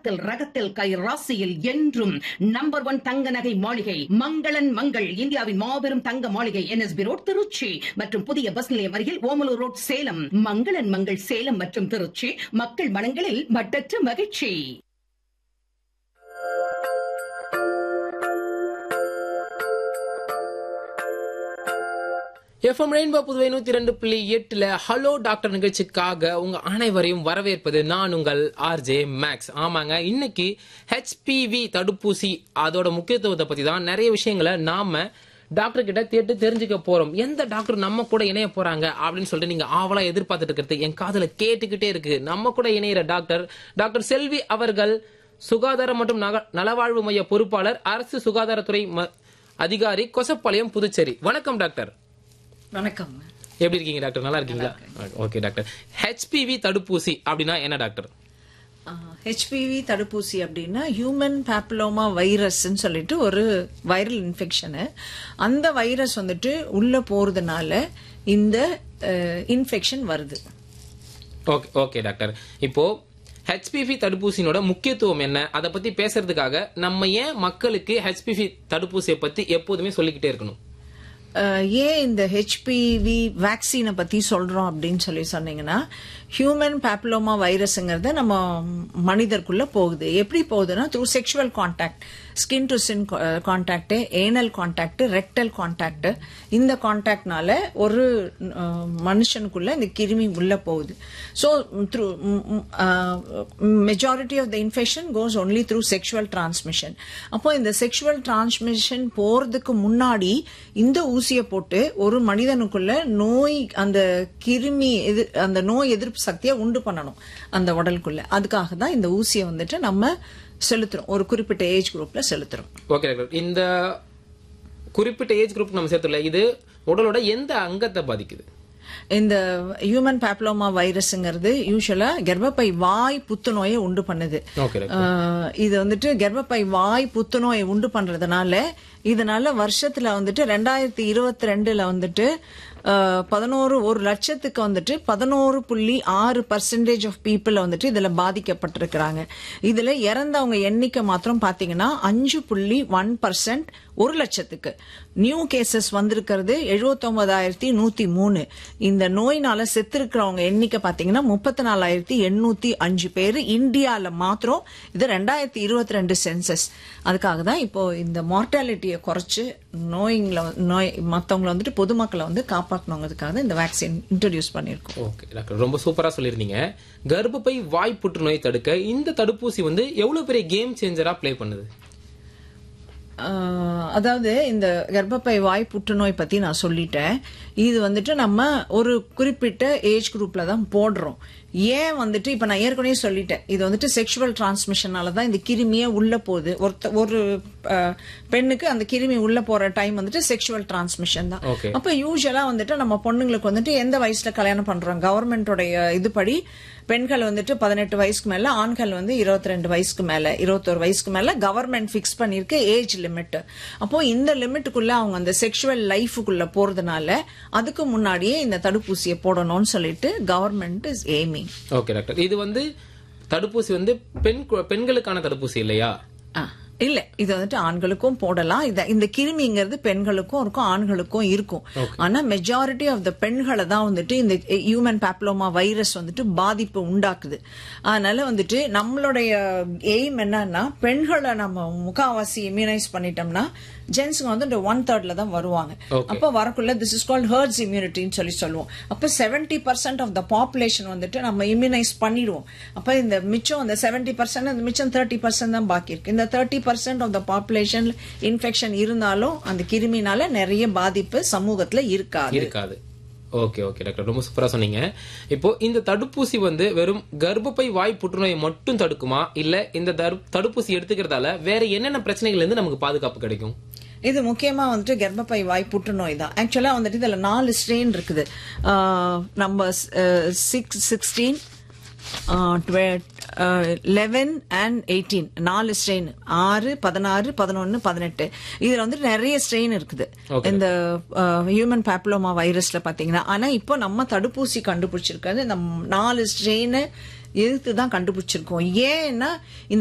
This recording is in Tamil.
தரத்தில் ரகத்தில் கை ராசியில் என்றும் நம்பர் ஒன் தங்க நகை மாளிகை மங்களன் மங்கள் இந்தியாவின் மாபெரும் தங்க மாளிகை என்எஸ்பி ரோட் திருச்சி மற்றும் புதிய பஸ் நிலையம் அருகில் ஓமலூர் ரோட் சேலம் மங்களன் மங்கள் சேலம் மற்றும் திருச்சி மக்கள் மனங்களில் மட்டற்ற மகிழ்ச்சி எஃப்எம் ரெயின்போ புதுவை நூத்தி ரெண்டு புள்ளி எட்டுல ஹலோ டாக்டர் நிகழ்ச்சிக்காக உங்க அனைவரையும் வரவேற்பது நான் உங்கள் ஆர்ஜே மேக்ஸ் ஆமாங்க இன்னைக்கு ஹெச்பிவி தடுப்பூசி அதோட முக்கியத்துவத்தை பத்தி தான் நிறைய விஷயங்களை நாம டாக்டர் கிட்ட கேட்டு தெரிஞ்சுக்க போறோம் எந்த டாக்டர் நம்ம கூட இணைய போறாங்க அப்படின்னு சொல்லிட்டு நீங்க ஆவலா எதிர்பார்த்துட்டு இருக்கிறது என் காதுல கேட்டுக்கிட்டே இருக்கு நம்ம கூட இணையிற டாக்டர் டாக்டர் செல்வி அவர்கள் சுகாதாரம் மற்றும் நக- நலவாழ்வு மைய பொறுப்பாளர் அரசு சுகாதாரத்துறை ம- அதிகாரி கொசப்பாளையம் புதுச்சேரி வணக்கம் டாக்டர் வணக்கம் எப்படி இருக்கீங்க டாக்டர் நல்லா இருக்கீங்களா ஓகே டாக்டர் ஹெச்பிவி தடுப்பூசி அப்படின்னா என்ன டாக்டர் ஹெச்பிவி தடுப்பூசி அப்படின்னா ஹியூமன் பேப்லோமா வைரஸ்ன்னு சொல்லிட்டு ஒரு வைரல் இன்ஃபெக்ஷனு அந்த வைரஸ் வந்துட்டு உள்ள போறதுனால இந்த இன்ஃபெக்ஷன் வருது ஓகே ஓகே டாக்டர் இப்போ ஹெச்பிவி தடுப்பூசியினோட முக்கியத்துவம் என்ன அதை பத்தி பேசுறதுக்காக நம்ம ஏன் மக்களுக்கு ஹெச்பிவி தடுப்பூசியை பத்தி எப்போதுமே சொல்லிக்கிட்டே இருக்கணும் அஹ், ஏன் இந்த ஹெச்பிவி வேக்சினை பத்தி சொல்றோம் அப்படின்னு சொல்லி சொன்னீங்கன்னா ஹியூமன் பேப்லோமா வைரஸ்ங்கிறது நம்ம மனிதருக்குள்ள போகுது எப்படி போகுதுன்னா through sexual contact skin to skin contact anal contact rectal contact இந்த கான்டாக்ட்னால ஒரு அஹ், மனுஷனுக்குள்ள இந்த கிருமி உள்ள போகுது so through majority of the infection goes only through sexual transmission அப்போ இந்த செக்ஷுவல் டிரான்ஸ்மிஷன் போறதுக்கு முன்னாடி இந்த ஊசியை போட்டு ஒரு மனிதனுக்குள்ள நோய் அந்த கிருமி எதிர் அந்த நோய் எதிர்ப்பு சக்தியை உண்டு பண்ணணும் அந்த உடலுக்குள்ள அதுக்காக தான் இந்த ஊசியை வந்துட்டு நம்ம செலுத்துறோம் ஒரு குறிப்பிட்ட ஏஜ் குரூப்ல செலுத்துறோம் ஓகே டாக்டர் இந்த குறிப்பிட்ட ஏஜ் குரூப் நம்ம சேர்த்துல இது உடலோட எந்த அங்கத்தை பாதிக்குது இந்த ஹியூமன் பேப்லோமா வைரஸ்ங்கிறது யூஸ்வலா கர்ப்பப்பை வாய் புத்துநோயை உண்டு பண்ணுது ஓகே டாக்டர் ஆஹ் இது வந்துட்டு கர்ப்பப்பை வாய் புத்துநோயை உண்டு பண்றதுனால இதனால வருஷத்துல வந்துட்டு ரெண்டாயிரத்தி இருபத்தி ரெண்டுல வந்துட்டு ஆஹ், பதினோரு ஒரு லட்சத்துக்கு வந்துட்டு பதினோரு புள்ளி ஆறு பர்சன்டேஜ் ஆஃப் பீப்புள் வந்துட்டு இதுல பாதிக்கப்பட்டிருக்கிறாங்க இதுல இறந்தவங்க எண்ணிக்கை மாத்திரம் பாத்தீங்கன்னா அஞ்சு புள்ளி ஒன் பர்சன்ட் ஒரு லட்சத்துக்கு நியூ கேசஸ் வந்திருக்கிறது எழுபத்தொன்பதாயிரத்தி நூத்தி மூணு இந்த நோயினால செத்திருக்கிறவங்க எண்ணிக்கை பாத்தீங்கன்னா முப்பத்தி நாலாயிரத்தி எண்ணூத்தி அஞ்சு பேர் இந்தியால மாத்திரம் இது ரெண்டாயிரத்தி இருபத்தி ரெண்டு சென்சஸ் அதுக்காக தான் இப்போ இந்த மார்டாலிட்டியை குறைச்சு நோய்களை நோய் மத்தவங்களை வந்துட்டு பொதுமக்களை வந்து காப்பாற்றணுங்கிறதுக்காக தான் இந்த வேக்சின் இன்ட்ரடியூஸ் பண்ணியிருக்கோம் ஓகே டாக்டர் ரொம்ப சூப்பரா சொல்லியிருந்தீங்க கர்ப்பப்பை வாய் புற்றுநோய் தடுக்க இந்த தடுப்பூசி வந்து எவ்வளவு பெரிய கேம் சேஞ்சரா ப்ளே பண்ணுது ஆஹ் அதாவது இந்த கர்ப்பப்பை வாய் புற்றுநோய் பத்தி நான் சொல்லிட்டேன் இது வந்துட்டு நம்ம ஒரு குறிப்பிட்ட ஏஜ் குரூப்ல தான் போடுறோம் ஏன் வந்துட்டு இப்ப நான் ஏற்கனவே சொல்லிட்டேன் இது வந்துட்டு செக்ஷுவல் டிரான்ஸ்மிஷனால தான் இந்த கிருமியே உள்ள போகுது ஒருத்த ஒரு ஆஹ், பெண்ணுக்கு அந்த கிருமி உள்ள போற டைம் வந்துட்டு செக்ஷுவல் டிரான்ஸ்மிஷன் தான் Okay. அப்ப யூஸ்வலா வந்துட்டு நம்ம பொண்ணுங்களுக்கு வந்துட்டு எந்த வயசுல கல்யாணம் பண்றோம் கவர்மெண்டோடைய இதுபடி பெண்கள் வந்துட்டு பதினெட்டு வயசுக்கு மேல ஆண்கள் வந்து இருபத்தி ரெண்டு வயசுக்கு மேல இருபத்தோரு வயசுக்கு மேல கவர்மெண்ட் ஃபிக்ஸ் பண்ணிருக்க ஏஜ் லிமிட் அப்போ இந்த லிமிட்டுக்குள்ள அவங்க அந்த செக்ஷுவல் லைஃபுக்குள்ள போறதுனால அதுக்கு முன்னாடியே இந்த தடுப்பூசியை போடணும்னு சொல்லிட்டு government is aiming okay doctor இது வந்து தடுப்பூசி வந்து பெண் கு- பெண்களுக்கான தடுப்பூசி இல்லையா இல்ல இது வந்துட்டு ஆண்களுக்கும் போடலாம் இத இந்த கிருமிங்கிறது பெண்களுக்கும் இருக்கும் ஆண்களுக்கும் இருக்கும் ஆனா மெஜாரிட்டி ஆஃப் த பெண்களை தான் வந்துட்டு இந்த ஹியூமன் பேப்லோமா வைரஸ் வந்துட்டு பாதிப்பு உண்டாக்குது அதனால வந்துட்டு நம்மளுடைய எய்ம் என்னன்னா பெண்களை நம்ம முக்காவாசி இம்யூனைஸ் பண்ணிட்டோம்னா ஜென்ஸுங்க வந்து இந்த ஒன் தேர்ட்ல தான் வருவாங்க Okay. அப்ப வரக்குள்ள திஸ் இஸ் கால்ட் ஹர்ட்ஸ் இம்யூனிட்டின்னு சொல்லி சொல்லுவோம் அப்ப seventy percent of the population வந்துட்டு நம்ம இம்யூனைஸ் பண்ணிடுவோம் அப்ப இந்த மிச்சம் அந்த செவன்டி பர்சன்ட் அந்த மிச்சம் தேர்ட்டி பர்சன்ட் தான் பாக்கி இருக்கு இந்த thirty percent of the population infection இருந்தாலும் அந்த கிருமினால நிறைய பாதிப்பு சமூகத்துல இருக்காது இருக்காது ஓகே ஓகே டாக்டர் ரொம்ப சூப்பரா சொன்னீங்க இப்போ இந்த தடுப்பூசி வந்து வெறும் கர்ப்பப்பை வாய் புற்றுநோயை மட்டும் தடுக்குமா இல்ல இந்த தடு- தடுப்பூசி எடுத்துக்கிறதால வேற என்னென்ன பிரச்சனைகள் இருந்து நமக்கு பாதுகாப்பு கிடைக்கும் இது முக்கியமா வந்துட்டு கர்ப்பப்பை வாய் புற்றுநோய் தான் ஆக்சுவலா வந்துட்டு இதுல நாலு ஸ்ட்ரெயின் இருக்குது ஆஹ் நம்ம six sixteen eleven and eighteen நாலு ஸ்ட்ரெயின் ஆறு பதினாறு பதினொன்னு பதினெட்டு இதுல வந்துட்டு நிறைய ஸ்ட்ரெயின் இருக்குது இந்த ஹியூமன் பேப்லோமா வைரஸ்ல பாத்தீங்கன்னா ஆனா இப்போ நம்ம தடுப்பூசி கண்டுபிடிச்சிருக்கிறது இந்த நாலு ஸ்ட்ரெயின் எதிர்த்து தான் கண்டுபிடிச்சிருக்கோம் ஏன்னா இந்த